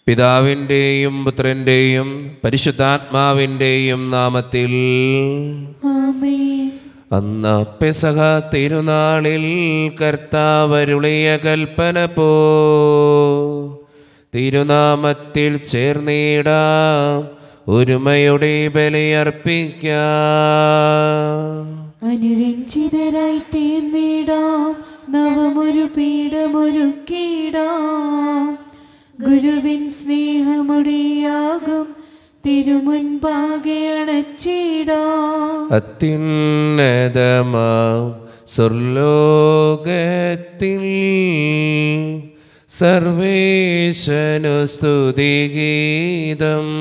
പിതാവിൻ്റെയും പുത്രൻ്റെയും പരിശുദ്ധാത്മാവിൻ്റെയും നാമത്തിൽ ആമേൻ അന്ന് പെസഹ തിരുനാളിൽ കർത്താവരുളിയ കൽപ്പന പോ തിരുനാമത്തിൽ ചേർന്നിടാം ഒരുമയുടെ ബലിയർപ്പിക്കാം അനുരഞ്ജിതരായി തീർന്നിടാം നവമൊരു പീഠമൊരുക്കിടാം ഗുരുവിൻ സ്നേഹമുടിയാകും തിരുമുൻപാകെ അണച്ചിടാം അത്യുന്നതമാം സ്വർലോകത്തിൽ സർവേശനു സ്തുതിഗീതം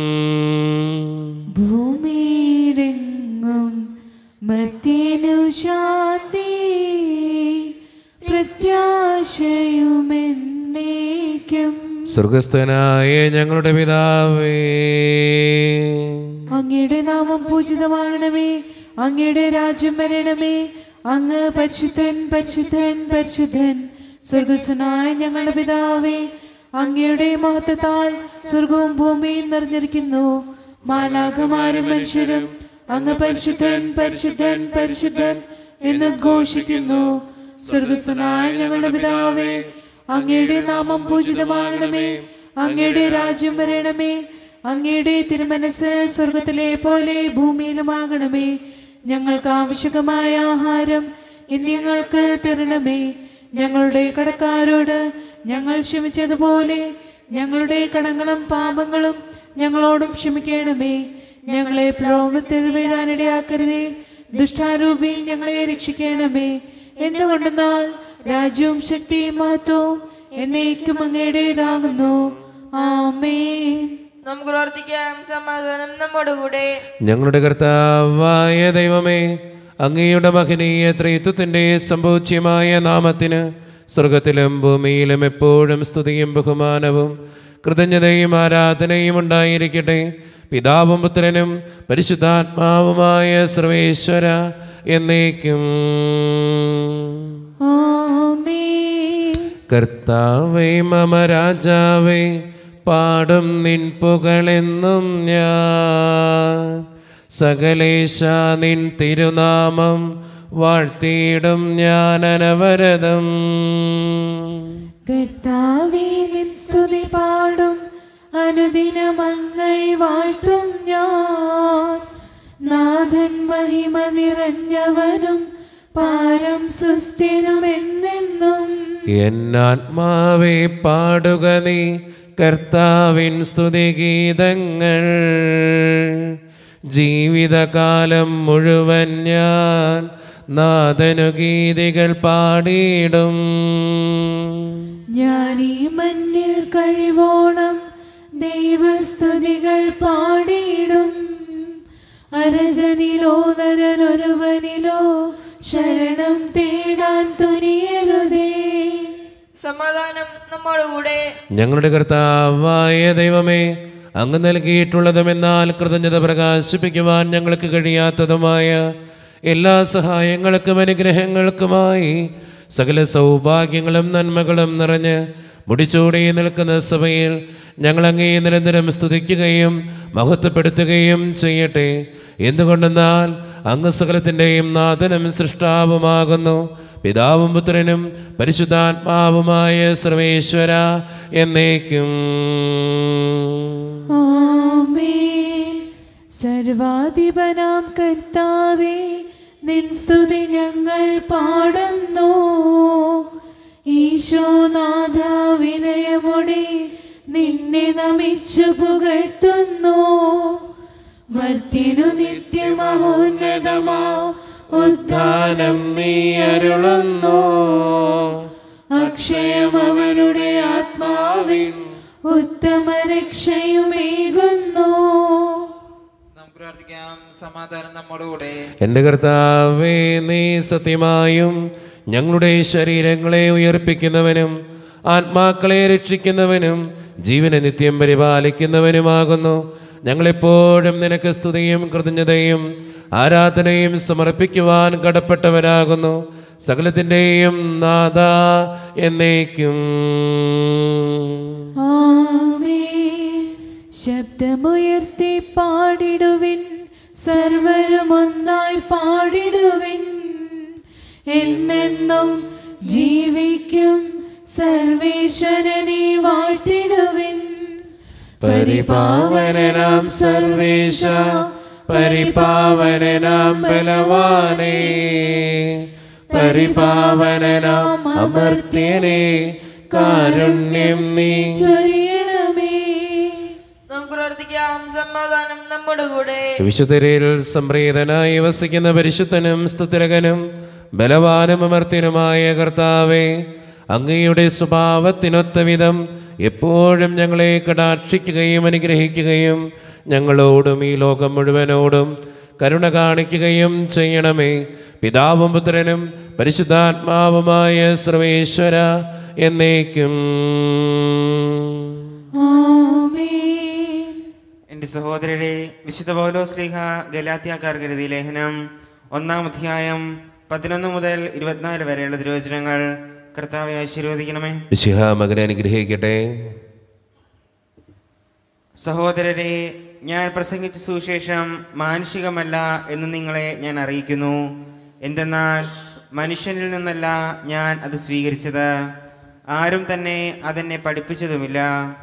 ഭൂമിയിലെങ്ങും മർത്യനു ശാന്തി പ്രത്യാശയുമെന്നേക്കും സ്വർഗസ്ഥനായ ഞങ്ങളുടെ പിതാവേ അങ്ങയുടെ നാമം പൂജിതമാകണമേ അങ്ങയുടെ രാജ്യം വരണമേ അങ്ങ് പരിശുദ്ധൻ പരിശുദ്ധൻ പരിശുദ്ധൻ സ്വർഗസ്വനായ ഞങ്ങളുടെ പിതാവേ അങ്ങയുടെ മഹത്വത്താൽ സ്വർഗവും ഭൂമിയും നിറഞ്ഞിരിക്കുന്നു മാലാകമാരും മനുഷ്യരും അങ്ങ് പരിശുദ്ധൻ പരിശുദ്ധൻ പരിശുദ്ധൻ എന്ന് ഘോഷിക്കുന്നു സ്വർഗസ്ഥനായ ഞങ്ങളുടെ പിതാവേ അങ്ങയുടെ നാമം പൂജിതമാകണമേ അങ്ങയുടെ രാജ്യം വരണമേ അങ്ങയുടെ തിരുമനസ് സ്വർഗത്തിലെ പോലെ ഭൂമിയിലുമാകണമേ ഞങ്ങൾക്ക് ആവശ്യകമായ ആഹാരം ഇന്ന് ഞങ്ങൾക്ക് തരണമേ ഞങ്ങളുടെ കടക്കാരോട് ഞങ്ങൾ ക്ഷമിച്ചതുപോലെ ഞങ്ങളുടെ കടങ്ങളും പാപങ്ങളും ഞങ്ങളോടും ക്ഷമിക്കണമേ ഞങ്ങളെ പ്രലോഭത്തിൽ വീഴാനിടയാക്കരുതേ ദുഷ്ടാരൂപി ഞങ്ങളെ രക്ഷിക്കണമേ എന്തുകൊണ്ടെന്നാൽ രാജ്യവും ശക്തിയും മഹത്വവും എന്നേക്കും അങ്ങയുടേതാകുന്നു ആമേൻ നമുക്ക് പ്രവർത്തിക്കാം സമാധാനം നമ്മോടുകൂടെ ഞങ്ങളുടെ കർത്താവായ ദൈവമേ അങ്ങയുടെ മഹനീയ ത്രിത്വത്തിൻ്റെ സംഭൂച്യമായ നാമത്തിന് സ്വർഗത്തിലും ഭൂമിയിലും എപ്പോഴും സ്തുതിയും ബഹുമാനവും കൃതജ്ഞതയും ആരാധനയും ഉണ്ടായിരിക്കട്ടെ പിതാവും പുത്രനും പരിശുദ്ധാത്മാവുമായ സർവേശ്വര എന്നേക്കും ആമേൻ കർത്താവേ മമ രാജാവേ പാടും നിൻ പുകളെന്നും ഞാൻ സകലേശ നിൻ തിരുനാമം വാഴ്ത്തിയിടും ഞാൻ അനവരതം കർത്താവേ നിൻ സ്തുതി പാടും അനുദിനമങ്ങൈ വാഴ്ത്തും ഞാൻ നാഥൻ മഹിമ നിറഞ്ഞവനും പാരം സുസ്ഥിരമെന്നെന്നും എന്നാത്മാവേ പാടുക നീ കർത്താവിൻ സ്തുതിഗീതങ്ങൾ ജീവിതകാലം മുഴുവൻ ഞാൻ നാഥനു ഗീതികൾ പാടിയിടും ഞാൻ ഈ മണ്ണിൽ കഴിവോണം ദൈവസ്തുതികൾ പാടിയിടും അരജനിലോ നരനൊരുവനിലോ ശരണം തേടാൻ തുനിയരുതേ സമാധാനം നമ്മോടുകൂടെ ഞങ്ങളുടെ കർത്താവായ ദൈവമേ അങ്ങ് നൽകിയിട്ടുള്ളതുമെന്നാൽ കൃതജ്ഞത പ്രകാശിപ്പിക്കുവാൻ ഞങ്ങൾക്ക് കഴിയാത്തതുമായ എല്ലാ സഹായങ്ങൾക്കും അനുഗ്രഹങ്ങൾക്കുമായി സകല സൗഭാഗ്യങ്ങളും നന്മകളും നിറഞ്ഞ് മുടിച്ചൂടി നിൽക്കുന്ന സഭയിൽ ഞങ്ങളങ്ങേ നിരന്തരം സ്തുതിക്കുകയും മഹത്വപ്പെടുത്തുകയും ചെയ്യട്ടെ എന്തുകൊണ്ടെന്നാൽ അങ്ങ് സകലത്തിൻ്റെയും നാഥനും സൃഷ്ടാവുമാകുന്നു പിതാവും പുത്രനും പരിശുദ്ധാത്മാവുമായ സർവേശ്വര എന്നേക്കും ആമേൻ സർവാധിപനാം കർത്താവേ നിൻ സ്തുതി ഞങ്ങൾ പാടുന്നു ഈശോനാഥ വിനയമുടെ നിന്നെ നമിച്ചു പുകഴ്ത്തുന്നു മർത്യനു നിത്യമഹോന്നതമാ ഉദ്ധാനം നീ അരുളുന്നു അക്ഷയം അവരുടെ ആത്മാവിൻ ഉത്തമ രക്ഷയുമേകുന്നു നമുക്ക് പ്രാർത്ഥിക്കാം സമാധാനം നമ്മോടുകൂടെ എൻ്റെ കർത്താവേ നീ സത്യമായും ഞങ്ങളുടെ ശരീരങ്ങളെ ഉയർപ്പിക്കുന്നവനും ആത്മാക്കളെ രക്ഷിക്കുന്നവനും ജീവനെ നിത്യം പരിപാലിക്കുന്നവനുമാകുന്നു ഞങ്ങളെപ്പോഴും നിനക്ക് സ്തുതിയും കൃതജ്ഞതയും ആരാധനയും സമർപ്പിക്കുവാൻ കടപ്പെട്ടവരാകുന്നു സകലത്തിൻ്റെയും നാഥ എന്നേക്കും ആമേൻ ശബ്ദമുയർത്തി പാടിടുവിൻ സർവരും ഒന്നായി പാടിടുവിൻ എന്നെന്നും ജീവിക്കും സർവേശ്വരനെ വാഴ്ത്തിടുവിൻ പരിപാവനനാം സർവേശ പരിപാവനനാം ബലവാനേ പരിപാവനനാം അമർത്യനേ കാരുണ്യം നീ ചൊരിയണമേ നമുക്ക് പ്രാർത്ഥിക്കാം സമാധാനം നമ്മുടെ കൂടെ വിശുദ്ധരിൽ സംപ്രീതനായി വസിക്കുന്ന പരിശുദ്ധനും സ്തുതിരകനും ബലവാനും അമർത്യനുമായ കർത്താവേ അങ്ങയുടെ സ്വഭാവത്തിനൊത്ത വിധം എപ്പോഴും ഞങ്ങളെ കടാക്ഷിക്കുകയും അനുഗ്രഹിക്കുകയും ഞങ്ങളോടും ഈ ലോകം മുഴുവനോടും കരുണ കാണിക്കുകയും ചെയ്യണമേ പിതാവും പുത്രനും പരിശുദ്ധാത്മാവുമായ സർവേശ്വര എന്നേക്കും ആമേൻ എൻ്റെ സഹോദരരെ വിശുദ്ധ പൗലോ ശ്ലീഹ ഗലാത്യാക്കാർക്ക് എഴുതിയ ലേഖനം ഒന്നാം അധ്യായം പതിനൊന്ന് മുതൽ ഇരുപത്തിനാല് വരെയുള്ള തിരുവചനങ്ങൾ കർത്താവെ ആശീർവദിക്കണമേ വിശിഹ മകനെ അനുഗ്രഹിക്കട്ടെ സഹോദരരെ ഞാൻ പ്രസംഗിച്ച സുവിശേഷം മാനുഷികമല്ല എന്ന് നിങ്ങളെ ഞാൻ അറിയിക്കുന്നു എന്തെന്നാൽ മനുഷ്യനിൽ നിന്നല്ല ഞാൻ അത് സ്വീകരിച്ചത് ആരും തന്നെ അതെന്നെ പഠിപ്പിച്ചതുമില്ല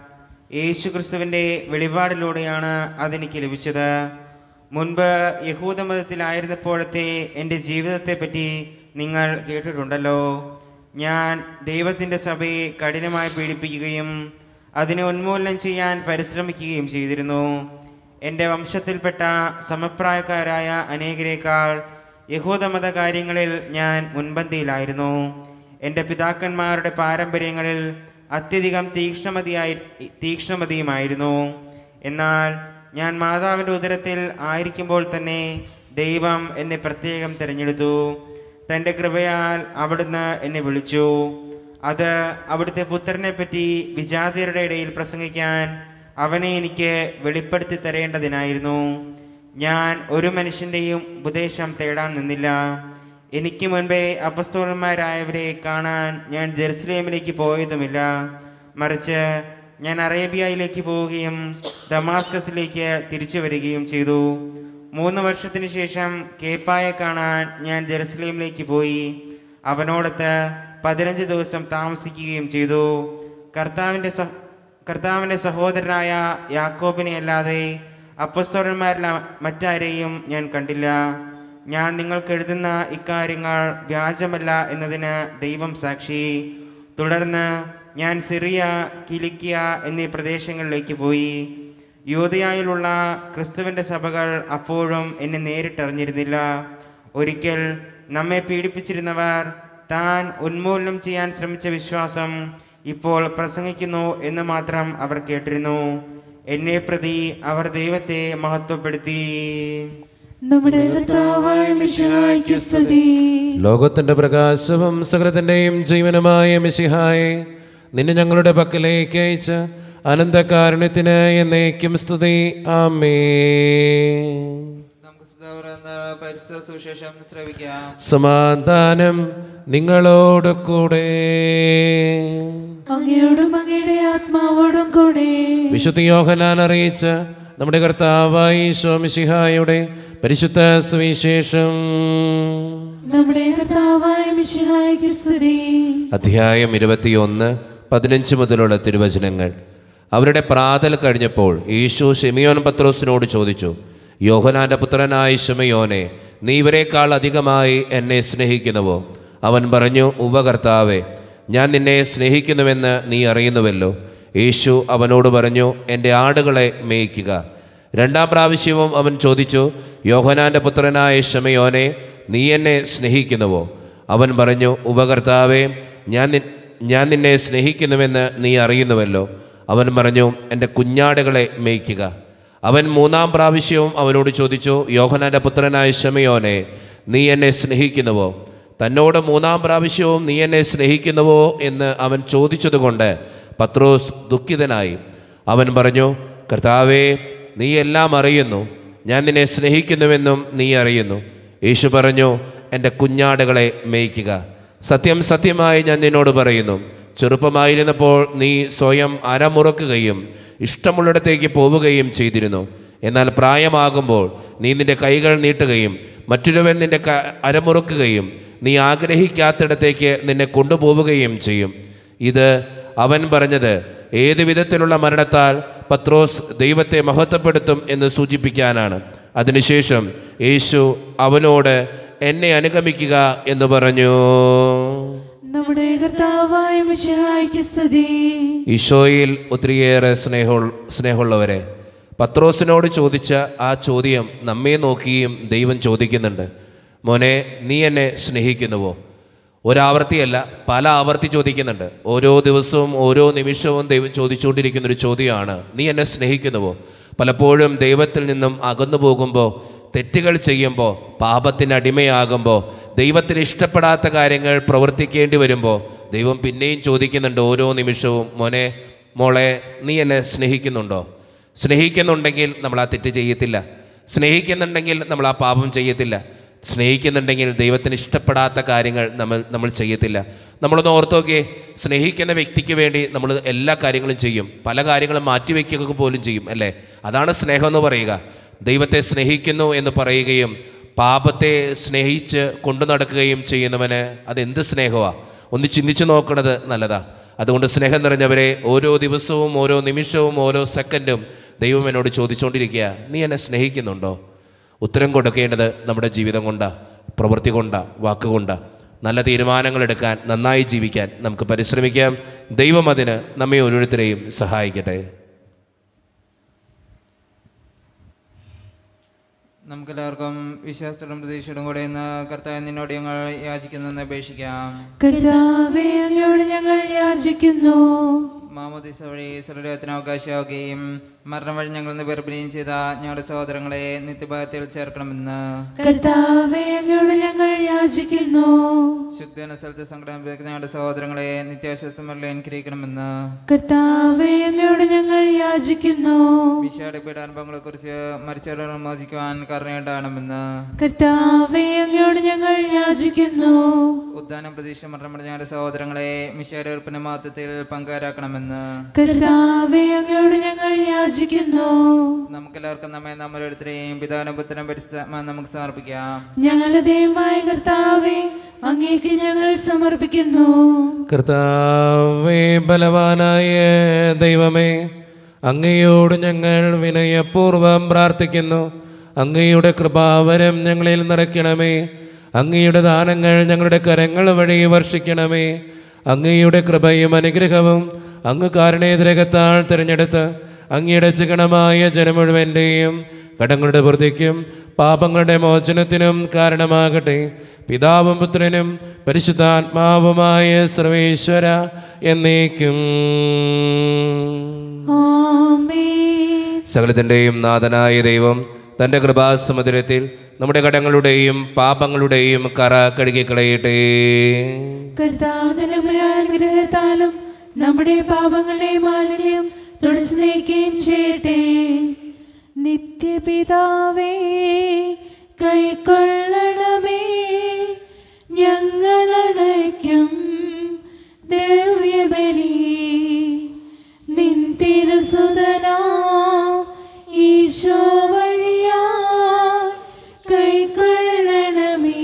യേശു ക്രിസ്തുവിൻ്റെ വെളിപാടിലൂടെയാണ് അതെനിക്ക് ലഭിച്ചത് മുൻപ് യഹൂദമതത്തിലായിരുന്നപ്പോഴത്തെ എൻ്റെ ജീവിതത്തെപ്പറ്റി നിങ്ങൾ കേട്ടിട്ടുണ്ടല്ലോ ഞാൻ ദൈവത്തിൻ്റെ സഭയെ കഠിനമായി പീഡിപ്പിക്കുകയും അതിനെ ഉന്മൂലനം ചെയ്യാൻ പരിശ്രമിക്കുകയും ചെയ്തിരുന്നു എൻ്റെ വംശത്തിൽപ്പെട്ട സമപ്രായക്കാരായ അനേകരേക്കാൾ യഹൂദമത കാര്യങ്ങളിൽ ഞാൻ മുൻപന്തിയിലായിരുന്നു എൻ്റെ പിതാക്കന്മാരുടെ പാരമ്പര്യങ്ങളിൽ അത്യധികം തീക്ഷ്ണമതിയായി തീക്ഷ്ണമതിയുമായിരുന്നു എന്നാൽ ഞാൻ മാതാവിൻ്റെ ഉദരത്തിൽ ആയിരിക്കുമ്പോൾ തന്നെ ദൈവം എന്നെ പ്രത്യേകം തിരഞ്ഞെടുത്തു തൻ്റെ കൃപയാൽ അവിടുന്ന് എന്നെ വിളിച്ചു അത് അവിടുത്തെ പുത്രനെ പറ്റി വിജാതിയരുടെ ഇടയിൽ പ്രസംഗിക്കാൻ അവനെ എനിക്ക് വെളിപ്പെടുത്തി തരേണ്ടതിനായിരുന്നു ഞാൻ ഒരു മനുഷ്യൻ്റെയും ഉപദേശം തേടാൻ നിന്നില്ല എനിക്ക് മുൻപേ അപസ്തോലന്മാരായവരെ കാണാൻ ഞാൻ ജെറുസലേമിലേക്ക് പോയതുമില്ല മറിച്ച് ഞാൻ അറേബ്യയിലേക്ക് പോവുകയും ദമാസ്കസിലേക്ക് തിരിച്ചു വരികയും ചെയ്തു മൂന്ന് വർഷത്തിന് ശേഷം കേപ്പായെ കാണാൻ ഞാൻ ജെറുസലേമിലേക്ക് പോയി അവനോടൊത്ത് പതിനഞ്ച് ദിവസം താമസിക്കുകയും ചെയ്തു കർത്താവിൻ്റെ സഹ കർത്താവിൻ്റെ സഹോദരനായ യാക്കോബിനെ അല്ലാതെ അപ്പസ്തോലന്മാരിൽ മറ്റാരെയും ഞാൻ കണ്ടില്ല ഞാൻ നിങ്ങൾക്ക് എഴുതുന്ന ഇക്കാര്യങ്ങൾ വ്യാജമല്ല എന്നതിന് ദൈവം സാക്ഷി തുടർന്ന് ഞാൻ സിറിയ കിലിക്കിയ എന്നീ പ്രദേശങ്ങളിലേക്ക് പോയി യൂതയായിലുള്ള ക്രിസ്തുവിൻ്റെ സഭകൾ അപ്പോഴും എന്നെ നേരിട്ടറിഞ്ഞിരുന്നില്ല ഒരിക്കൽ നമ്മെ പീഡിപ്പിച്ചിരുന്നവർ താൻ ഉന്മൂലനം ചെയ്യാൻ ശ്രമിച്ച വിശ്വാസം ഇപ്പോൾ പ്രസംഗിക്കുന്നു എന്ന് മാത്രം അവർ കേട്ടിരുന്നു എന്നെ പ്രതി അവർ ദൈവത്തെ മഹത്വപ്പെടുത്തി നമ്മുടെ കർത്താവായ മിശിഹായ്ക്ക് സ്തുതി ലോകത്തിന്റെ പ്രകാശവും സകലത്തിന്റെയും ജീവനുമായ മിശിഹായെ നിന്നെ ഞങ്ങളുടെ പക്കലേക്ക് അയച്ച അനന്തകാരുണ്യത്തിന് എന്നേക്കും സ്തുതി ആമേ നമുക്ക് സുധാകർന്ന പരിസ്ഥിത സുവിശേഷം ശ്രവിക്കാം സമാധാനം നിങ്ങളോട് കൂടെ അങ്ങയോടും അങ്ങയുടെ ആത്മാവോടും കൂടെ വിശുദ്ധ യോഹനാൻ അറിയിച്ച നമ്മുടെ കർത്താവായി ശോമിശിഹായുടെ പരിശുദ്ധ സുവിശേഷം നമ്മുടെ കർത്താവായ മിശിഹായ്ക്ക് സ്തുതി അധ്യായം ഇരുപത്തിയൊന്ന് പതിനഞ്ച് മുതലുള്ള തിരുവചനങ്ങൾ അവരുടെ പ്രാതൽ കഴിഞ്ഞപ്പോൾ യേശു ഷെമിയോൻ പത്രോസിനോട് ചോദിച്ചു യോഹനാന്റെ പുത്രനായ ഷെമിയോനെ നീ ഇവരെക്കാൾ അധികമായി എന്നെ സ്നേഹിക്കുന്നുവോ അവൻ പറഞ്ഞു ഉപകർത്താവേ ഞാൻ നിന്നെ സ്നേഹിക്കുന്നുവെന്ന് നീ അറിയുന്നുവല്ലോ യേശു അവനോട് പറഞ്ഞു എൻ്റെ ആടുകളെ മേയ്ക്കുക രണ്ടാം പ്രാവശ്യവും അവൻ ചോദിച്ചു യോഹനാന്റെ പുത്രനായ ഷെമയോനെ നീ എന്നെ സ്നേഹിക്കുന്നുവോ അവൻ പറഞ്ഞു ഉപകർത്താവേ ഞാൻ നി- ഞാൻ നിന്നെ സ്നേഹിക്കുന്നുവെന്ന് നീ അറിയുന്നുവല്ലോ അവൻ പറഞ്ഞു എൻ്റെ കുഞ്ഞാടുകളെ മേയ്ക്കുക അവൻ മൂന്നാം പ്രാവശ്യവും അവനോട് ചോദിച്ചു യോഹനാന്റെ പുത്രനായ ഷമയോനെ നീ എന്നെ സ്നേഹിക്കുന്നുവോ തന്നോട് മൂന്നാം പ്രാവശ്യവും നീ എന്നെ സ്നേഹിക്കുന്നുവോ എന്ന് അവൻ ചോദിച്ചതുകൊണ്ട് പത്രോസ് ദുഃഖിതനായി അവൻ പറഞ്ഞു കർത്താവേ നീ എല്ലാം അറിയുന്നു ഞാൻ നിന്നെ സ്നേഹിക്കുന്നുവെന്നും നീ അറിയുന്നു യേശു പറഞ്ഞു എൻ്റെ കുഞ്ഞാടുകളെ മേയ്ക്കുക സത്യം സത്യമായി ഞാൻ നിന്നോട് പറയുന്നു ചെറുപ്പമായിരുന്നപ്പോൾ നീ സ്വയം അരമുറക്കുകയും ഇഷ്ടമുള്ളിടത്തേക്ക് പോവുകയും ചെയ്തിരുന്നു എന്നാൽ പ്രായമാകുമ്പോൾ നീ നിന്റെ കൈകൾ നീട്ടുകയും മറ്റൊരുവൻ നിന്റെ ക അരമുറുക്കുകയും നീ ആഗ്രഹിക്കാത്തിടത്തേക്ക് നിന്നെ കൊണ്ടുപോവുകയും ചെയ്യും ഇത് അവൻ പറഞ്ഞത് ഏത് വിധത്തിലുള്ള മരണത്താൽ പത്രോസ് ദൈവത്തെ മഹത്വപ്പെടുത്തും എന്ന് സൂചിപ്പിക്കാനാണ് അതിനുശേഷം യേശു അവനോട് എന്നെ അനുഗമിക്കുക എന്ന് പറഞ്ഞു നമ്മുടെ കർത്താവായ മിശിഹായ്ക്ക് സ്തുതി ഈശോയിൽ ഒത്തിരിയേറെ സ്നേഹ സ്നേഹമുള്ളവരെ പത്രോസിനോട് ചോദിച്ച ആ ചോദ്യം നമ്മെ നോക്കിയും ദൈവം ചോദിക്കുന്നുണ്ട് മോനെ നീ എന്നെ സ്നേഹിക്കുന്നുവോ ഒരാവർത്തിയല്ല പല ആവർത്തി ചോദിക്കുന്നുണ്ട് ഓരോ ദിവസവും ഓരോ നിമിഷവും ദൈവം ചോദിച്ചുകൊണ്ടിരിക്കുന്ന ഒരു ചോദ്യമാണ് നീ എന്നെ സ്നേഹിക്കുന്നുവോ പലപ്പോഴും ദൈവത്തിൽ നിന്നും അകന്നു പോകുമ്പോൾ തെറ്റുകൾ ചെയ്യുമ്പോൾ പാപത്തിന് അടിമയാകുമ്പോൾ ദൈവത്തിന് ഇഷ്ടപ്പെടാത്ത കാര്യങ്ങൾ പ്രവർത്തിക്കേണ്ടി വരുമ്പോൾ ദൈവം പിന്നെയും ചോദിക്കുന്നുണ്ട് ഓരോ നിമിഷവും മോനെ മോളെ നീ എന്നെ സ്നേഹിക്കുന്നുണ്ടോ സ്നേഹിക്കുന്നുണ്ടെങ്കിൽ നമ്മൾ ആ തെറ്റ് ചെയ്യത്തില്ല സ്നേഹിക്കുന്നുണ്ടെങ്കിൽ നമ്മൾ ആ പാപം ചെയ്യത്തില്ല സ്നേഹിക്കുന്നുണ്ടെങ്കിൽ ദൈവത്തിന് ഇഷ്ടപ്പെടാത്ത കാര്യങ്ങൾ നമ്മൾ നമ്മൾ ചെയ്യത്തില്ല നമ്മളൊന്ന് ഓർത്തോക്കെ സ്നേഹിക്കുന്ന വ്യക്തിക്ക് വേണ്ടി നമ്മൾ എല്ലാ കാര്യങ്ങളും ചെയ്യും പല കാര്യങ്ങളും മാറ്റിവെക്കുക പോലും ചെയ്യും അല്ലേ അതാണ് സ്നേഹം എന്ന് പറയുക ദൈവത്തെ സ്നേഹിക്കുന്നു എന്ന് പറയുകയും പാപത്തെ സ്നേഹിച്ച് കൊണ്ടു നടക്കുകയും ചെയ്യുന്നവന് അതെന്ത് സ്നേഹമാണ് ഒന്ന് ചിന്തിച്ചു നോക്കുന്നത് നല്ലതാ അതുകൊണ്ട് സ്നേഹം നിറഞ്ഞവരെ ഓരോ ദിവസവും ഓരോ നിമിഷവും ഓരോ സെക്കൻഡും ദൈവം എന്നോട് ചോദിച്ചുകൊണ്ടിരിക്കുക നീ എന്നെ സ്നേഹിക്കുന്നുണ്ടോ ഉത്തരം കൊടുക്കേണ്ടത് നമ്മുടെ ജീവിതം കൊണ്ടാ പ്രവൃത്തി കൊണ്ടാ വാക്കുകൊണ്ടാ നല്ല തീരുമാനങ്ങൾ എടുക്കാൻ നന്നായി ജീവിക്കാൻ നമുക്ക് പരിശ്രമിക്കാം ദൈവം അതിന് നമ്മെ ഓരോരുത്തരെയും സഹായിക്കട്ടെ നമുക്കെല്ലാവർക്കും വിശ്വാസത്തോടും പ്രതീക്ഷയോടും കൂടെ ഇന്ന് കർത്താവ് നിന്നോട് ഞങ്ങൾ യാചിക്കുന്നെന്ന് അപേക്ഷിക്കാം കർത്താവേ അങ്ങയോട് ഞങ്ങൾ യാചിക്കുന്നു മാമോദിസ വഴി സ്വർഗത്തിന് അവകാശമാവുകയും മരണം വഴി ഞങ്ങൾ നിന്ന് വേർപിരിയും ചെയ്ത ഞങ്ങളുടെ സഹോദരങ്ങളെ നിത്യഭാഗത്തിൽ ചേർക്കണമെന്ന് കർത്താവേ അങ്ങയോട് ഞങ്ങൾ യാചിക്കുന്നു ശുദ്ധന സ്ഥലത്ത് സങ്കടം അനുഭവിക്കുന്ന ഞങ്ങളുടെ സഹോദരങ്ങളെ നിത്യാശ്വാസമല്ല അനുഗ്രഹിക്കണമെന്ന് കർത്താവേ അങ്ങയോട് ഞങ്ങൾ യാചിക്കുന്നു വിശാല പീഡാനുഭവങ്ങളെ കുറിച്ച് മരിച്ചവരെ മോചിക്കുവാൻ കരുണയുണ്ടാകണമെന്ന് കർത്താവേ അങ്ങയോട് ഞങ്ങൾ യാചിക്കുന്നു ഉദ്ധാനം പ്രതീക്ഷ മരണപ്പെട്ട ഞങ്ങളുടെ സഹോദരങ്ങളെ മിശാരൂർപ്പിന്റെ മഹത്വത്തിൽ പങ്കുവരാക്കണമെന്ന് കർത്താവേ അങ്ങയോട് ഞങ്ങൾ യാചിക്കുന്നു നമുക്കെല്ലാവർക്കും നമ്മെ നമ്മളോരുത്തരെയും പിതാവിനും പുത്രനും പരിസ്ഥിതി നമുക്ക് സമർപ്പിക്കാം ഞങ്ങളുടെ ദൈവമായ കർത്താവേ അങ്ങേക്ക് ഞങ്ങൾ സമർപ്പിക്കുന്നു കർത്താവേ ബലവാനായ ദൈവമേ അങ്ങയോട് ഞങ്ങൾ വിനയപൂർവം പ്രാർത്ഥിക്കുന്നു അങ്ങയുടെ കൃപാവരം ഞങ്ങളിൽ നിറയ്ക്കണമേ അങ്ങയുടെ ദാനങ്ങൾ ഞങ്ങളുടെ കരങ്ങൾ വഴി വർഷിക്കണമേ അങ്ങയുടെ കൃപയും അനുഗ്രഹവും അങ്ങ് കാരണേതരകത്താൽ തിരഞ്ഞെടുത്ത് അങ്ങയുടെ ചികണമായ ജനം മുഴുവൻ്റെയും കടങ്ങളുടെ വൃദ്ധിക്കും പാപങ്ങളുടെ മോചനത്തിനും കാരണമാകട്ടെ പിതാവും പുത്രനും പരിശുദ്ധാത്മാവുമായ സർവേശ്വര എന്നേക്കും ആമേൻ സകലത്തിൻ്റെയും നാഥനായ ദൈവം തൻ്റെ കൃപാസമുദ്രത്തിൽ നമ്മുടെ കടങ്ങളുടെയും പാപങ്ങളുടെയും കറ കഴുകിക്കളയട്ടെ കർത്താവിന്റെ അനുഗ്രഹത്താലും നമ്മുടെ പാപങ്ങളുടെ മാലിന്യം തുടച്ചു നീക്കുകയും ചെയ്യട്ടെ നിത്യപിതാവേ കൈക്കൊള്ളണമേ ഞങ്ങളണയ്ക്കും ദിവ്യബലി നിൻ തിരുസുതനാ ഈശോ വഴിയാ കൈക്കൊള്ളണമേ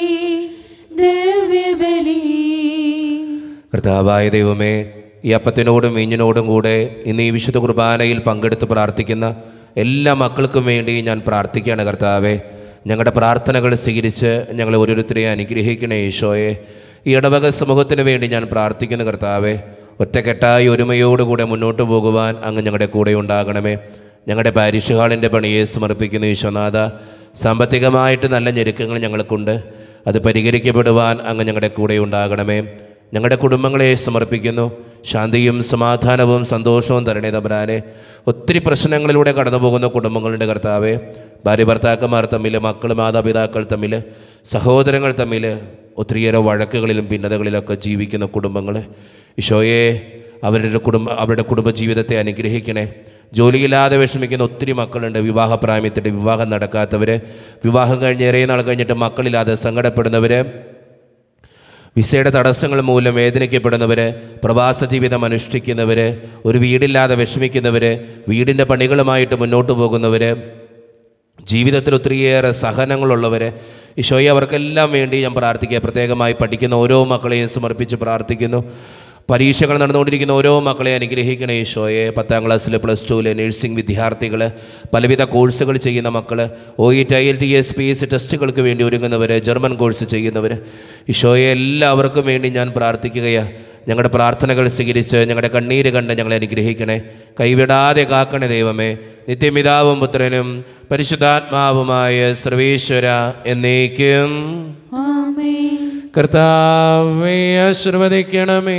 ദിവ്യബലി കർത്താവായ ദൈവമേ ഈ അപ്പത്തിനോടും വീഞ്ഞിനോടും കൂടെ ഇന്ന് ഈ വിശുദ്ധ കുർബാനയിൽ പങ്കെടുത്ത് പ്രാർത്ഥിക്കുന്ന എല്ലാ മക്കൾക്കും വേണ്ടി ഞാൻ പ്രാർത്ഥിക്കുകയാണ് കർത്താവേ ഞങ്ങളുടെ പ്രാർത്ഥനകൾ സ്വീകരിച്ച് ഞങ്ങളെ ഓരോരുത്തരെയും അനുഗ്രഹിക്കണേ ഈശോയെ ഈ ഇടവക സമൂഹത്തിന് വേണ്ടി ഞാൻ പ്രാർത്ഥിക്കുന്നു കർത്താവേ ഒറ്റക്കെട്ടായി ഒരുമയോടുകൂടെ മുന്നോട്ട് പോകുവാൻ അങ്ങ് ഞങ്ങളുടെ കൂടെ ഉണ്ടാകണമേ ഞങ്ങളുടെ പാരിഷ് ഹാളിൻ്റെ പണിയെ സമർപ്പിക്കുന്നു ഈശോനാഥ സാമ്പത്തികമായിട്ട് നല്ല ഞെരുക്കങ്ങൾ ഞങ്ങൾക്കുണ്ട് അത് പരിഹരിക്കപ്പെടുവാൻ അങ്ങ് ഞങ്ങളുടെ കൂടെ ഉണ്ടാകണമേ ഞങ്ങളുടെ കുടുംബങ്ങളെ സമർപ്പിക്കുന്നു ശാന്തിയും സമാധാനവും സന്തോഷവും തരണേ തമ്പരാനെ ഒത്തിരി പ്രശ്നങ്ങളിലൂടെ കടന്നു പോകുന്ന കുടുംബങ്ങളുടെ കർത്താവെ ഭാര്യ ഭർത്താക്കന്മാർ തമ്മിൽ മക്കൾ മാതാപിതാക്കൾ തമ്മിൽ സഹോദരങ്ങൾ തമ്മിൽ ഒത്തിരിയേറെ വഴക്കുകളിലും ഭിന്നതകളിലൊക്കെ ജീവിക്കുന്ന കുടുംബങ്ങൾ ഈശോയെ അവരുടെ കുടുംബ അവരുടെ കുടുംബജീവിതത്തെ അനുഗ്രഹിക്കണേ ജോലിയില്ലാതെ വിഷമിക്കുന്ന ഒത്തിരി മക്കളുണ്ട് വിവാഹപ്രായത്തിൻ്റെ വിവാഹം നടക്കാത്തവർ വിവാഹം കഴിഞ്ഞ് ഏറെ നാൾ കഴിഞ്ഞിട്ട് മക്കളില്ലാതെ സങ്കടപ്പെടുന്നവർ വിസയുടെ തടസ്സങ്ങൾ മൂലം വേദനിക്കപ്പെടുന്നവർ പ്രവാസ ജീവിതം അനുഷ്ഠിക്കുന്നവർ ഒരു വീടില്ലാതെ വിഷമിക്കുന്നവർ വീടിൻ്റെ പണികളുമായിട്ട് മുന്നോട്ട് പോകുന്നവർ ജീവിതത്തിൽ ഒത്തിരിയേറെ സഹനങ്ങളുള്ളവർ ഈശോയെ അവർക്കെല്ലാം വേണ്ടി ഞാൻ പ്രാർത്ഥിക്കുക പ്രത്യേകമായി പഠിക്കുന്ന ഓരോ മക്കളെയും സമർപ്പിച്ച് പ്രാർത്ഥിക്കുന്നു പരീക്ഷകൾ നടന്നുകൊണ്ടിരിക്കുന്ന ഓരോ മക്കളെ അനുഗ്രഹിക്കണേ ഈശോയെ പത്താം ക്ലാസ്സിൽ പ്ലസ് ടുവിൽ നഴ്സിംഗ് വിദ്യാർത്ഥികൾ പലവിധ കോഴ്സുകൾ ചെയ്യുന്ന മക്കൾ O E T IELTS P S ടെസ്റ്റുകൾക്ക് വേണ്ടി ഒരുങ്ങുന്നവർ ജർമ്മൻ കോഴ്സ് ചെയ്യുന്നവർ ഈശോയെ എല്ലാവർക്കും വേണ്ടി ഞാൻ പ്രാർത്ഥിക്കുകയാണ് ഞങ്ങളുടെ പ്രാർത്ഥനകൾ സ്വീകരിച്ച് ഞങ്ങളുടെ കണ്ണീര് കണ്ട് ഞങ്ങളെ അനുഗ്രഹിക്കണേ കൈവിടാതെ കാക്കണേ ദൈവമേ നിത്യപിതാവും പുത്രനും പരിശുദ്ധാത്മാവുമായ സർവേശ്വര എന്നേക്കും ആമേൻ കർത്താവെ ആശീർവദിക്കണമേ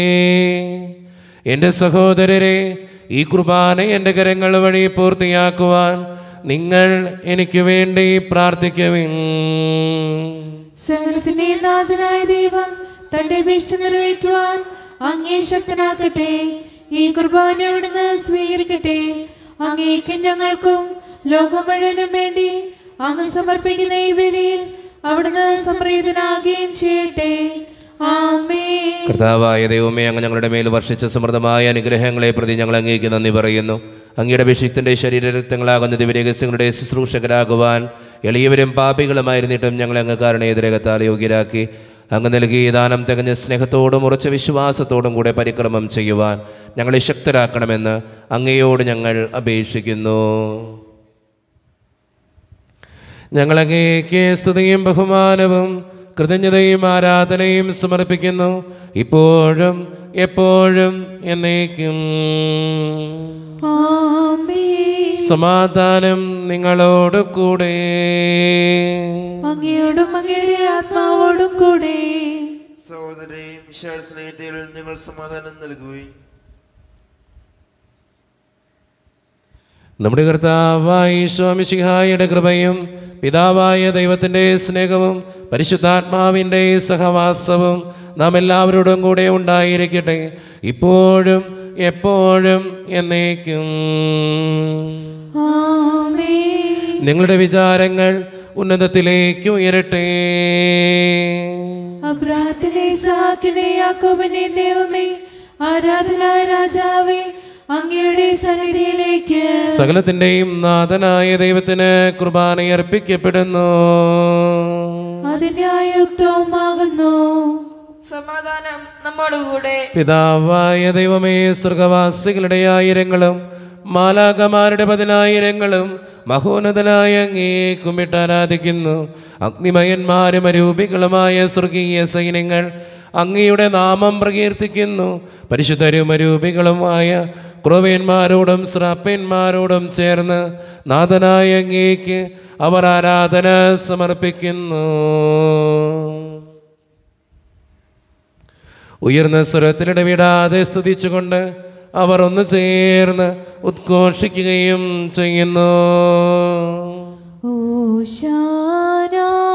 എൻ്റെ സഹോദരരെ ഈ കുർബാന എൻ്റെ കരങ്ങൾ വഴി പൂർത്തിയാക്കുവാൻ നിങ്ങൾ എനിക്ക് വേണ്ടി പ്രാർത്ഥിക്കുവിൻ സകലത്തിന്റെ നാഥനായ ദൈവം തന്റെ അപേക്ഷ നിറവേറ്റുവാൻ അങ്ങേ ശക്തനാക്കട്ടെ ഈ കുർബാന അവിടുന്ന് സ്വീകരിക്കട്ടെ അങ്ങേക്കും ഞങ്ങൾക്കും ലോകം മുഴുവനും വേണ്ടി അങ്ങ് സമർപ്പിക്കുന്ന ഈ ബലിയിൽ അവിടുന്ന് സംപ്രീതനാകുകയും ചെയ്യട്ടെ ആമേ കർത്താവായ ദൈവമേ അങ്ങ് ഞങ്ങളുടെ മേൽ വർഷിച്ച സമൃദ്ധമായ അനുഗ്രഹങ്ങളെ പ്രതി ഞങ്ങൾ അങ്ങേക്ക് നന്ദി പറയുന്നു അങ്ങയുടെ അഭിഷിക്തൻ്റെ ശരീരരക്തങ്ങളാകുന്ന ദിവ്യരഹസ്യങ്ങളുടെ ശുശ്രൂഷകരാകുവാൻ എളിയവരും പാപികളുമായിരുന്നിട്ടും ഞങ്ങളെ അങ്ങ് കാരണേതരകത്താൽ യോഗ്യരാക്കി അങ്ങ് നൽകിയ ദാനം തികഞ്ഞ സ്നേഹത്തോടും ഉറച്ച വിശ്വാസത്തോടും കൂടെ പരിക്രമം ചെയ്യുവാൻ ഞങ്ങളെ ശക്തരാക്കണമെന്ന് അങ്ങയോട് ഞങ്ങൾ അപേക്ഷിക്കുന്നു ഞങ്ങളങ്ങേക്ക് സ്തുതിയും ബഹുമാനവും കൃതജ്ഞതയും ആരാധനയും സമർപ്പിക്കുന്നു ഇപ്പോഴും എപ്പോഴും എന്നേക്കും ആമേ സമാധാനം നിങ്ങളോട് കൂടെ അങ്ങയോടും അങ്ങയുടെ ആത്മാവോടും കൂടെ സഹോദരയും വിശാൽ സ്നേഹത്തിൽ നിങ്ങൾ സമാധാനം നൽകുകയും നമ്മുടെ കർത്താവായ സ്വാമിശിഹായുടെ കൃപയും പിതാവായ ദൈവത്തിൻ്റെ സ്നേഹവും പരിശുദ്ധാത്മാവിൻ്റെ സഹവാസവും നാം എല്ലാവരോടും കൂടെ ഉണ്ടായിരിക്കട്ടെ ഇപ്പോഴും എപ്പോഴും എന്നേക്കും ആമേ നിങ്ങളുടെ വിചാരങ്ങൾ ഉന്നതത്തിലേക്ക് ഉയരട്ടെ അബ്രാഹത്തിനെ സഹാക്കിനെ യാക്കോബിനെ ദൈവമേ ആരാധന രാജാവേ അങ്ങയുടെ സന്നിധിയിലേക്ക് സകലത്തിൻ്റെയും നാഥനായ ദൈവത്തിന് കുർബാന അർപ്പിക്കപ്പെടുന്നു അതിന്യായുക്തവുമാകുന്നു സമാധാനം നമ്മോടുകൂടെ പിതാവായ ദൈവമേ സ്വർഗവാസികളുടെ ആയിരങ്ങളും മാലാകമാരുടെ പതിനായിരങ്ങളും മഹോന്നതനായ അങ്ങേ കുമ്പിട്ട് ആരാധിക്കുന്നു അഗ്നിമയന്മാരും അരൂപികളുമായ സ്വർഗീയ സൈന്യങ്ങൾ അങ്ങയുടെ നാമം പ്രകീർത്തിക്കുന്നു പരിശുദ്ധരും അരൂപികളുമായ ക്രോവേന്മാരോടും ശ്രാപ്പന്മാരോടും ചേർന്ന് നാഥനായ അങ്ങേക്ക് അവർ ആരാധന സമർപ്പിക്കുന്നു ഉയർന്ന സ്വരത്തിലിടവിടാതെ സ്തുതിച്ചുകൊണ്ട് അവർ ഒന്ന് ചേർന്ന് ഉദ്ഘോഷിക്കുകയും ചെയ്യുന്നു ഓശാന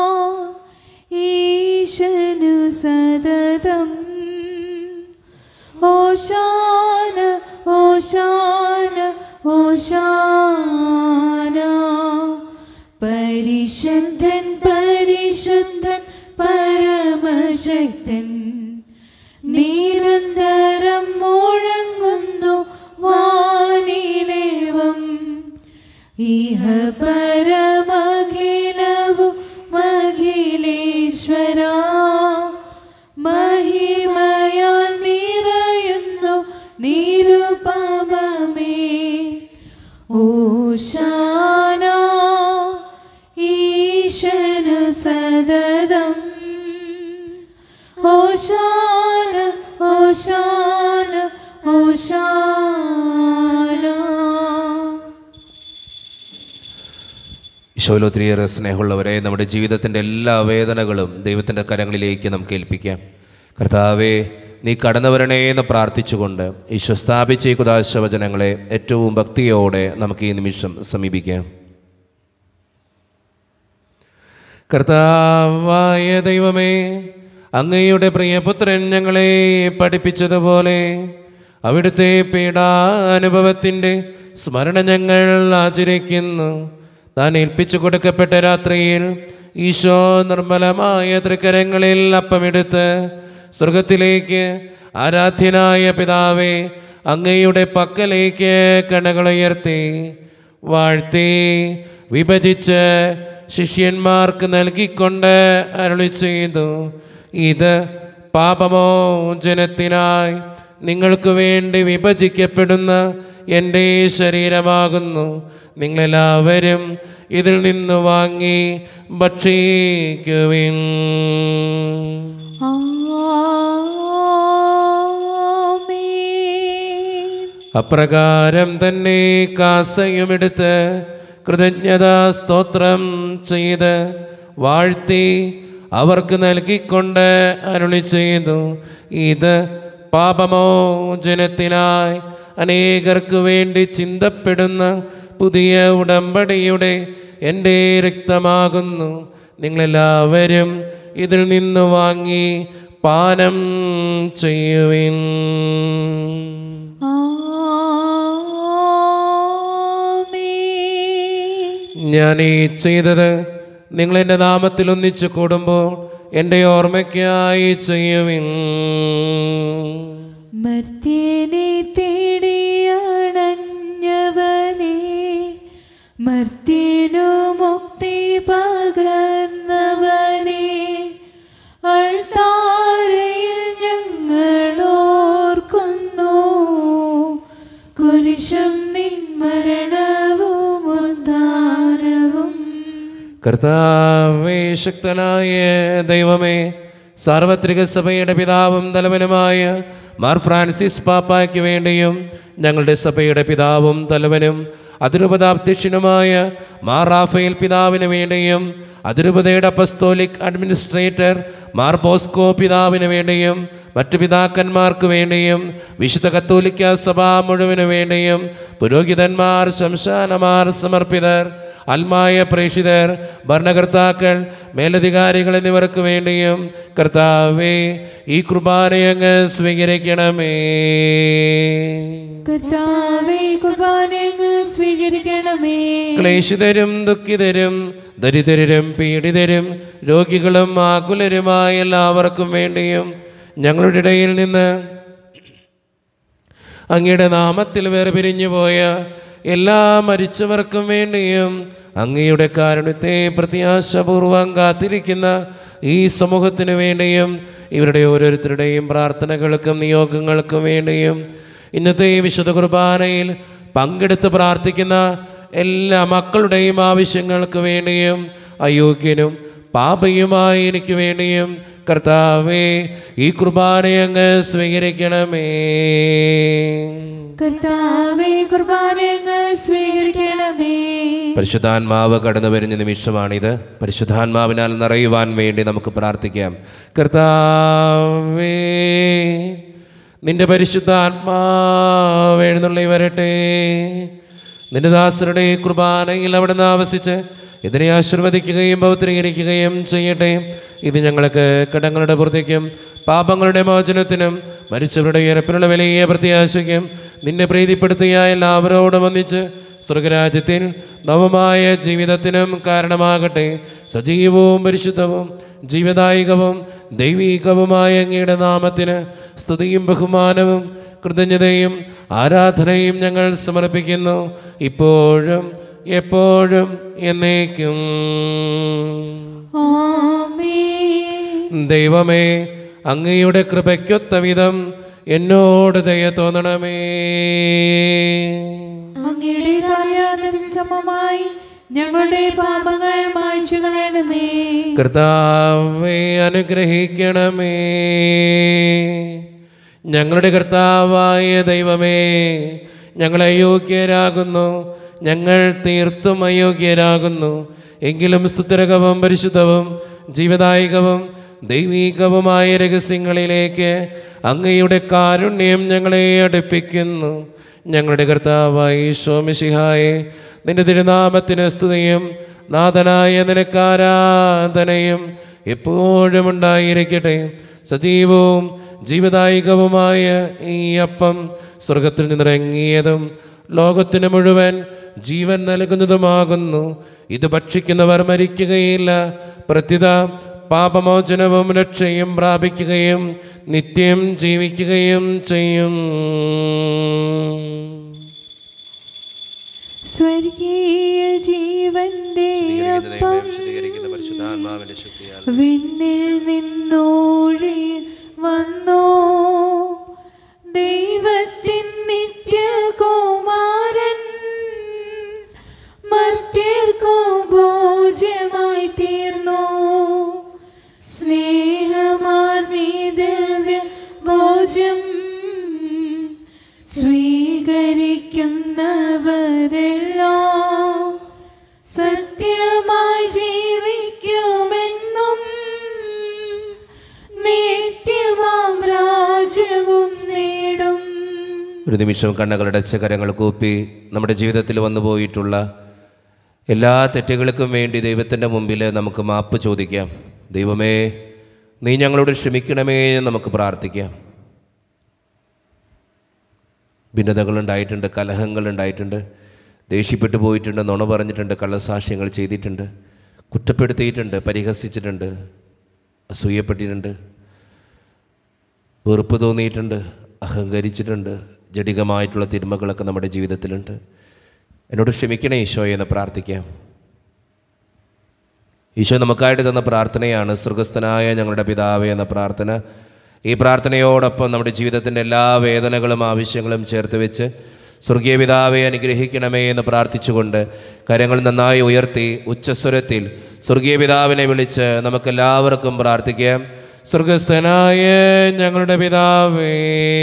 ഈശനു സതതം ഓശാന ഓശാന ഓശാന പരിശുദ്ധൻ പരിശുദ്ധൻ പരമശക്തൻ നിരന്തരം മുഴങ്ങുന്നു വാനിലേവം ഇഹ പരമഖിലവും മഖിലേശ്വര മഹിമയാൽ നിറയുന്നു നിരുപമേ ഓശാന ഈശനു സതതം ഓശാന ഓശാന ഓശാന ഈശോയിൽ ഒത്തിരിയേറെ സ്നേഹമുള്ളവരെ നമ്മുടെ ജീവിതത്തിൻ്റെ എല്ലാ വേദനകളും ദൈവത്തിൻ്റെ കരങ്ങളിലേക്ക് നമുക്ക് ഏൽപ്പിക്കാം കർത്താവേ നീ കടന്നു വരണേ എന്ന് പ്രാർത്ഥിച്ചുകൊണ്ട് ഈശോ സ്ഥാപിച്ച ഈ കുദാശവചനങ്ങളെ ഏറ്റവും ഭക്തിയോടെ നമുക്ക് ഈ നിമിഷം സമീപിക്കാം കർത്താവായ ദൈവമേ അങ്ങയുടെ പ്രിയപുത്രൻ ഞങ്ങളെ പഠിപ്പിച്ചതുപോലെ അവിടുത്തെ പീഡാനുഭവത്തിൻ്റെ സ്മരണ ഞങ്ങൾ ആചരിക്കുന്നു താൻ ഏൽപ്പിച്ചു കൊടുക്കപ്പെട്ട രാത്രിയിൽ ഈശോ നിർമ്മലമായ തൃക്കരങ്ങളിൽ അപ്പമെടുത്ത് സ്വർഗത്തിലേക്ക് ആരാധ്യനായ പിതാവേ അങ്ങയുടെ പക്കലേക്ക് കണ്ണകളുയർത്തി വാഴ്ത്തി വിഭജിച്ച് ശിഷ്യന്മാർക്ക് നൽകിക്കൊണ്ട് അരുളി ചെയ്തു ഇത് പാപമോചനത്തിനായി നിങ്ങൾക്ക് വേണ്ടി വിഭജിക്കപ്പെടുന്ന എൻ്റെ ശരീരമാകുന്നു നിങ്ങളെല്ലാവരും ഇതിൽ നിന്ന് വാങ്ങി ഭക്ഷിക്കുവിൻ ആമേൻ അപ്രകാരം തന്നെ കാസയുമെടുത്ത് കൃതജ്ഞതാ സ്തോത്രം ചെയ്ത് വാഴ്ത്തി അവർക്ക് നൽകിക്കൊണ്ട് അരുളി ചെയ്തു ഇത് പാപമോചനത്തിനായി അനേകർക്ക് വേണ്ടി ചിന്തപ്പെടുന്ന പുതിയ ഉടമ്പടിയുടെ എൻ്റെ രക്തമാകുന്നു നിങ്ങളെല്ലാവരും ഇതിൽ നിന്ന് വാങ്ങി പാനം ചെയ്യുവിൻ ആമേൻ ഞാൻ ഈ ചെയ്തത് നിങ്ങൾ എൻ്റെ നാമത്തിൽ ഒന്നിച്ച് കൂടുമ്പോൾ എൻ്റെ ഓർമ്മയ്ക്കായി ചെയ്യുവിൻ മർത്യനെ തേടിയണഞ്ഞവനെ മർത്യനു മുക്തി പകർന്നവനെ അൾത്താരയിൽ ഞങ്ങൾ ഓർക്കുന്നു കുരിശും നിൻ മരണവും ഉദ്ധാരവും കർത്താവേ ശക്തനായ ദൈവമേ സാർവത്രിക സഭയുടെ പിതാവും തലവനുമായ മാർ ഫ്രാൻസിസ് പാപ്പായ്ക്ക് വേണ്ടിയും ഞങ്ങളുടെ സഭയുടെ പിതാവും തലവനും അതിരൂപതാധ്യക്ഷനുമായ മാർ റാഫേൽ പിതാവിന് വേണ്ടിയും അതിരൂപതയുടെ അപ്പസ്തോലിക് അഡ്മിനിസ്ട്രേറ്റർ മാർ ബോസ്കോ പിതാവിന് വേണ്ടിയും മറ്റു പിതാക്കന്മാർക്ക് വേണ്ടിയും വിശുദ്ധ കത്തോലിക്ക സഭ മുഴുവന് വേണ്ടിയും പുരോഹിതന്മാർ ശംശാനമാർ സമർപ്പിതർ അൽമായ പ്രേഷിതർ ഭരണകർത്താക്കൾ മേലധികാരികൾ എന്നിവർക്ക് വേണ്ടിയും കർത്താവേ ഈ കുർബാനയങ്ങ് സ്വീകരിക്കണമേ കർത്താവേ കുർബാനയങ്ങ് സ്വീകരിക്കണമേ ക്ലേശിതരും ദുഃഖിതരും ദരിദ്രരും പീഡിതരും രോഗികളും ആകുലരുമായ എല്ലാവർക്കും വേണ്ടിയും ഞങ്ങളുടെ ഇടയിൽ നിന്ന് അങ്ങയുടെ നാമത്തിൽ വേർപിരിഞ്ഞു പോയ എല്ലാ മരിച്ചവർക്കും വേണ്ടിയും അങ്ങയുടെ കാരുണ്യത്തെ പ്രത്യാശപൂർവം കാത്തിരിക്കുന്ന ഈ സമൂഹത്തിന് വേണ്ടിയും ഇവരുടെ ഓരോരുത്തരുടെയും പ്രാർത്ഥനകൾക്കും നിയോഗങ്ങൾക്കും വേണ്ടിയും ഇന്നത്തെ ഈ വിശുദ്ധ കുർബാനയിൽ പങ്കെടുത്ത് പ്രാർത്ഥിക്കുന്ന എല്ലാ മക്കളുടെയും ആവശ്യങ്ങൾക്ക് വേണ്ടിയും അയോഗ്യനും പാപയുമായി എനിക്ക് വേണ്ടിയും കർത്താവേ ഈ കുർബാനയങ്ങ് സ്വീകരിക്കണമേ കർത്താവേ കുർബാനയങ്ങ് സ്വീകരിക്കണമേ പരിശുദ്ധാത്മാവ് കടന്നു വരുന്ന നിമിഷമാണിത് പരിശുദ്ധാത്മാവിനാൽ നിറയുവാൻ വേണ്ടി നമുക്ക് പ്രാർത്ഥിക്കാം കർത്താവേ നിന്റെ പരിശുദ്ധാത്മാവ് എഴുന്നള്ളി വരട്ടെ നിന്റെ ദാസരുടെ കുർബാനയിൽ അവിടെ നിന്ന് ആവസിച്ച് ഇതിനെ ആശീർവദിക്കുകയും പൗത്രീകരിക്കുകയും ചെയ്യട്ടെ ഇത് ഞങ്ങൾക്ക് കടങ്ങളുടെ പൂർത്തിക്കും പാപങ്ങളുടെ മോചനത്തിനും മരിച്ചവരുടെ ഉയരപ്പിനുള്ള വലിയ പ്രത്യാശയ്ക്കും നിന്നെ പ്രീതിപ്പെടുത്തിയ എല്ലാവരോടും ഒന്നിച്ച് സ്വർഗരാജ്യത്തിൽ നവമായ ജീവിതത്തിനും കാരണമാകട്ടെ സജീവവും പരിശുദ്ധവും ജീവദായികവും ദൈവീകവുമായ അങ്ങയുടെ നാമത്തിന് സ്തുതിയും ബഹുമാനവും കൃതജ്ഞതയും ആരാധനയും ഞങ്ങൾ സമർപ്പിക്കുന്നു ഇപ്പോഴും എപ്പോഴും എന്നേക്കും ആമേൻ ദൈവമേ അങ്ങയുടെ കൃപയ്ക്കൊത്ത വിധം എന്നോട് ദയ തോന്നണമേ അങ്ങയുടെ കാര്യത്തിന് സമമായി ഞങ്ങളുടെ പാപങ്ങൾ മായ്ച്ചു കളയണമേ കർത്താവെ അനുഗ്രഹിക്കണമേ ഞങ്ങളുടെ കർത്താവായ ദൈവമേ ഞങ്ങൾ അയോഗ്യരാകുന്നു ഞങ്ങൾ തീർത്തും അയോഗ്യരാകുന്നു എങ്കിലും സ്തുതിരകവും പരിശുദ്ധവും ജീവദായകവും ദൈവീകവുമായ രഹസ്യങ്ങളിലേക്ക് അങ്ങയുടെ കാരുണ്യം ഞങ്ങളെ അടുപ്പിക്കുന്നു ഞങ്ങളുടെ കർത്താവായി ശോമിഷിഹായെ നിന്റെ തിരുനാമത്തിന് സ്തുതിയും നാഥനായ നിനക്കാരാധനയും എപ്പോഴും ഉണ്ടായിരിക്കട്ടെ സജീവവും ജീവദായികവുമായ ഈ അപ്പം സ്വർഗത്തിൽ നിന്നിറങ്ങിയതും ലോകത്തിന് മുഴുവൻ ജീവൻ നൽകുന്നതുമാകുന്നു ഇത് ഭക്ഷിക്കുന്നവർ മരിക്കുകയില്ല പ്രത്യുത പാപമോചനവും രക്ഷയും പ്രാപിക്കുകയും നിത്യം ജീവിക്കുകയും ചെയ്യും സ്വർഗീയ ജീവന്റെ അപ്പം വിണ്ണിൽ നിന്നൂഴി വന്നു ദൈവത്തിൻ നിത്യകുമാരൻ മർത്യർക്കു ഭോജ്യമായി തീർന്നു സ്നേഹമാർന്നീ ദിവ്യ ഭോജ്യം സ്വീകരിക്കുന്നവരെല്ലാം സത്യമായി ജീവിക്കുമെന്നും നിത്യമാം രാജ്യവും നേടും ഒരു നിമിഷം കണ്ണുകളടച്ച കരങ്ങൾ കൂപ്പി നമ്മുടെ ജീവിതത്തിൽ വന്നു പോയിട്ടുള്ള എല്ലാ തെറ്റുകൾക്കും വേണ്ടി ദൈവത്തിൻ്റെ മുമ്പിൽ നമുക്ക് മാപ്പ് ചോദിക്കാം ദൈവമേ നീ ഞങ്ങളോട് ക്ഷമിക്കണമേ എന്ന് നമുക്ക് പ്രാർത്ഥിക്കാം ഭിന്നതകളുണ്ടായിട്ടുണ്ട് കലഹങ്ങളുണ്ടായിട്ടുണ്ട് ദേഷ്യപ്പെട്ടു പോയിട്ടുണ്ട് നുണ പറഞ്ഞിട്ടുണ്ട് കള്ളസാക്ഷ്യങ്ങൾ ചെയ്തിട്ടുണ്ട് കുറ്റപ്പെടുത്തിയിട്ടുണ്ട് പരിഹസിച്ചിട്ടുണ്ട് അസൂയപ്പെട്ടിട്ടുണ്ട് വെറുപ്പ് തോന്നിയിട്ടുണ്ട് അഹങ്കരിച്ചിട്ടുണ്ട് ജടികമായിട്ടുള്ള തിന്മകളൊക്കെ നമ്മുടെ ജീവിതത്തിലുണ്ട് എന്നോട് ക്ഷമിക്കണേ ഈശോ എന്ന് പ്രാർത്ഥിക്കാം ഈശോ നമുക്കായിട്ട് തന്ന പ്രാർത്ഥനയാണ് സ്വർഗസ്ഥനായ ഞങ്ങളുടെ പിതാവേ എന്ന പ്രാർത്ഥന ഈ പ്രാർത്ഥനയോടൊപ്പം നമ്മുടെ ജീവിതത്തിൻ്റെ എല്ലാ വേദനകളും ആവശ്യങ്ങളും ചേർത്ത് വെച്ച് സ്വർഗീയ പിതാവെ അനുഗ്രഹിക്കണമേ എന്ന് പ്രാർത്ഥിച്ചുകൊണ്ട് കരങ്ങൾ നന്നായി ഉയർത്തി ഉച്ചസ്വരത്തിൽ സ്വർഗീയ പിതാവിനെ വിളിച്ച് നമുക്കെല്ലാവർക്കും പ്രാർത്ഥിക്കാം സ്വർഗസ്ഥനായ ഞങ്ങളുടെ പിതാവേ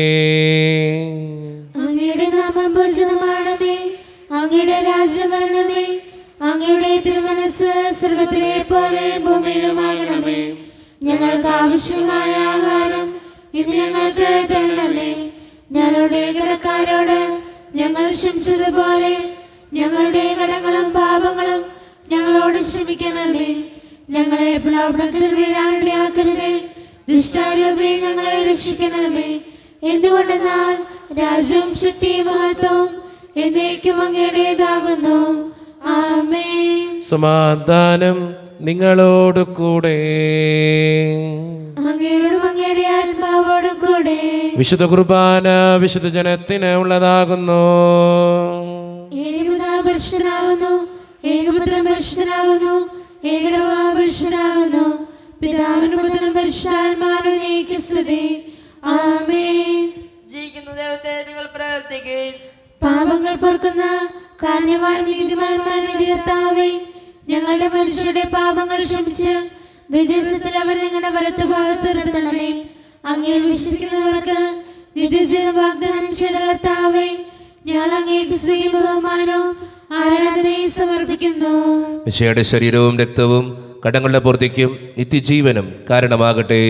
അങ്ങയുടെ നാമം പൂജിതമാണമേ അങ്ങയുടെ രാജ്യം വരണമേ അങ്ങയുടെ തിരുമനസ് സ്വർഗത്തിലെ പോലെ ഭൂമിയിലുമാകണമേ ഞങ്ങൾക്ക് ആവശ്യമായ ആഹാരം ഇന്ന് ഞങ്ങൾക്ക് തരണമേ ഞങ്ങളുടെ കടക്കാരോട് ഞങ്ങൾ ക്ഷമിച്ചതുപോലെ ഞങ്ങളുടെ കടങ്ങളും പാപങ്ങളും ഞങ്ങളോട് ക്ഷമിക്കണമേ ഞങ്ങളെ പ്രലോഭനത്തിൽ വീഴാനിടയാക്കരുതേ ദുഷ്ടാരൂപി ഞങ്ങളെ രക്ഷിക്കണമേ എന്തുകൊണ്ടെന്നാൽ രാജ്യവും ശക്തിയും മഹത്വവും എന്നേക്കും അങ്ങയുടേതാകുന്നു ആമേ സമാധാനം നിങ്ങളോട് കൂടെ അങ്ങയോടും അങ്ങയുടെ ആത്മാവോടും കൂടെ വിശുദ്ധ കുർബാന വിശുദ്ധ ജനത്തിന് ഉള്ളതാകുന്നു ഏകപിതാ പരിശുദ്ധനാകുന്നു ഏകപുത്രൻ പരിശുദ്ധനാകുന്നു ഏകർവാ പരിശുദ്ധനാകുന്നു പിതാവിനും പുത്രനും പരിശുദ്ധാത്മാനും നീക്ക് സ്തുതി ആമേ ജീവിക്കുന്ന ദൈവത്തെ നിങ്ങൾ പ്രവർത്തിക്കുകയും പാപങ്ങൾ പൊറുക്കുന്ന കാന്യവാൻ നീതിമാന്മാൻ വിധികർത്താവേ ഞങ്ങളുടെ മനുഷ്യരുടെ പാപങ്ങൾ ക്ഷമിച്ച് വിദ്യാഭ്യാസത്തിൽ അവർ ഞങ്ങളുടെ വലത്ത് ഭാഗത്ത് നിർത്തണമേ അങ്ങനെ വിശ്വസിക്കുന്നവർക്ക് നിത്യജീവൻ വാഗ്ദാനം ചെയ്ത കർത്താവേ ഞാൻ അങ്ങേക്ക് സ്ത്രീ ബഹുമാനവും ആരാധനയും സമർപ്പിക്കുന്നു മിശയുടെ ശരീരവും രക്തവും കടങ്ങളുടെ പൂർത്തിക്കും നിത്യജീവനും കാരണമാകട്ടെ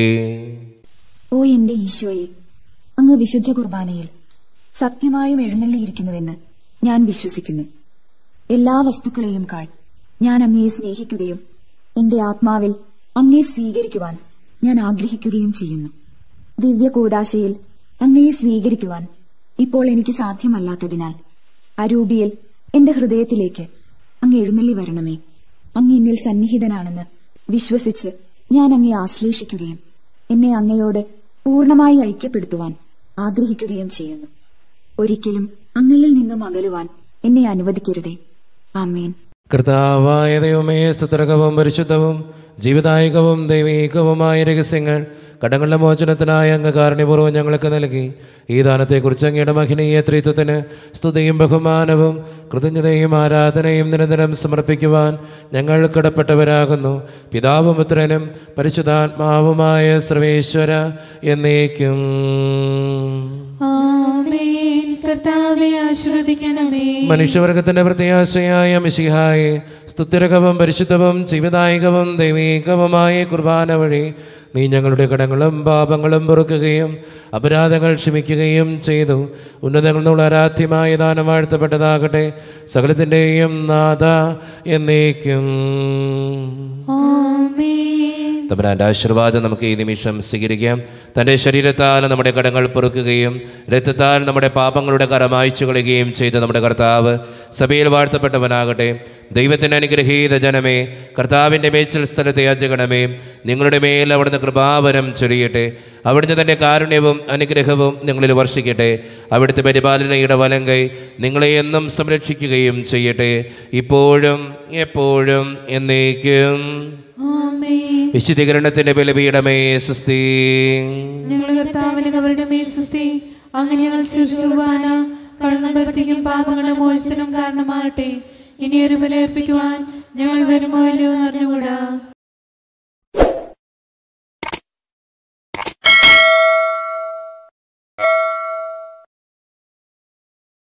ഓ എന്റെ ഈശോയെ അങ്ങ് വിശുദ്ധ കുർബാനയിൽ സത്യമായും എഴുന്നള്ളിയിരിക്കുന്നുവെന്ന് ഞാൻ വിശ്വസിക്കുന്നു എല്ലാ വസ്തുക്കളെയും കാൾ ഞാൻ അങ്ങയെ സ്നേഹിക്കുകയും എന്റെ ആത്മാവിൽ അങ്ങയെ സ്വീകരിക്കുവാൻ ഞാൻ ആഗ്രഹിക്കുകയും ചെയ്യുന്നു ദിവ്യ കൂദാശയിൽ അങ്ങയെ സ്വീകരിക്കുവാൻ ഇപ്പോൾ എനിക്ക് സാധ്യമല്ലാത്തതിനാൽ അരൂപിയിൽ എന്റെ ഹൃദയത്തിലേക്ക് അങ്ങ് എഴുന്നള്ളി വരണമേ അങ്ങ് എന്നിൽ സന്നിഹിതനാണെന്ന് വിശ്വസിച്ച് ഞാൻ അങ്ങയെ ആശ്ലേഷിക്കുകയും എന്നെ അങ്ങയോട് പൂർണ്ണമായി ഐക്യപ്പെടുത്തുവാൻ ആഗ്രഹിക്കുകയും ചെയ്യുന്നു ഒരിക്കലും അങ്ങയിൽ നിന്നും അകലുവാൻ എന്നെ അനുവദിക്കരുതേ ആമേൻ കർത്താവായ ദൈവമേ സ്തുതരകവും പരിശുദ്ധവും ജീവദായകവും ദൈവീകവുമായ രഹസ്യങ്ങൾ കടങ്ങളുടെ മോചനത്തിനായ അങ്ങ് കാരുണ്യപൂർവ്വം ഞങ്ങൾക്ക് നൽകി ഈ ദാനത്തെക്കുറിച്ച് അങ്ങയുടെ മഹിനീയ ത്രിത്വത്തിന് സ്തുതിയും ബഹുമാനവും കൃതജ്ഞതയും ആരാധനയും നിരന്തരം സമർപ്പിക്കുവാൻ ഞങ്ങൾ കടപ്പെട്ടവരാകുന്നു പിതാവും പുത്രനും പരിശുദ്ധാത്മാവുമായ സർവേശ്വര എന്നേക്കും ആമേൻ കർത്താവെ ആശ്രദിക്കണമേ മനുഷ്യവർഗത്തിന്റെ പ്രത്യാശയായ മിശിഹായെ സ്തുത്യരകവും പരിശുദ്ധവും ജീവദായകവും ദൈവീകവുമായ കുർബാന വഴി നീ ഞങ്ങളുടെ കടങ്ങളും പാപങ്ങളും പൊറുക്കുകയും അപരാധങ്ങൾ ക്ഷമിക്കുകയും ചെയ്തു ഉന്നതങ്ങളിൽ നിന്നുള്ള ആരാധ്യമായ ദാനം വാഴ്ത്തപ്പെട്ടതാകട്ടെ സകലത്തിൻ്റെയും നാഥ എന്നേക്കും ആമേൻ തമ്പുരാൻ്റെ ആശീർവാദം നമുക്ക് ഈ നിമിഷം സ്വീകരിക്കാം തൻ്റെ ശരീരത്താൽ നമ്മുടെ കടങ്ങൾ പൊറുക്കുകയും രക്തത്താൽ നമ്മുടെ പാപങ്ങളുടെ കര മായ്ച്ചു കളയുകയും ചെയ്ത നമ്മുടെ കർത്താവ് സഭയിൽ വാഴ്ത്തപ്പെട്ടവനാകട്ടെ ദൈവത്തിൻ്റെ അനുഗ്രഹീത ജനമേ കർത്താവിൻ്റെ മേച്ചിൽ സ്ഥലത്തെ യാചകണമേ നിങ്ങളുടെ മേൽ അവിടുന്ന് കൃപാവരം ചൊരിയട്ടെ അവിടുന്ന് തൻ്റെ കാരുണ്യവും അനുഗ്രഹവും നിങ്ങളിൽ വർഷിക്കട്ടെ അവിടുത്തെ പരിപാലനയുടെ വലങ്കൈ നിങ്ങളെ എന്നും സംരക്ഷിക്കുകയും ചെയ്യട്ടെ ഇപ്പോഴും എപ്പോഴും എന്നേക്കും ആമേൻ വിശുദ്ധീകരണത്തിൻ്റെ ബലപീഠമേ സുസ്ഥീ ഞങ്ങൾ കർത്താവിന് അവരുടെ മേസ്വസ്തി അങ്ങനെ ഞങ്ങൾ ശുശ്രൂവാന കടന്നമ്പരത്തേക്കും പാപങ്ങളുടെ മോചനത്തിനും കാരണമാകട്ടെ ഇനി ഒരു ബലേർപ്പിക്കുവാൻ ഞങ്ങൾ വരുമോ ഇല്ലയോ എന്ന് അറിഞ്ഞുകൂടാ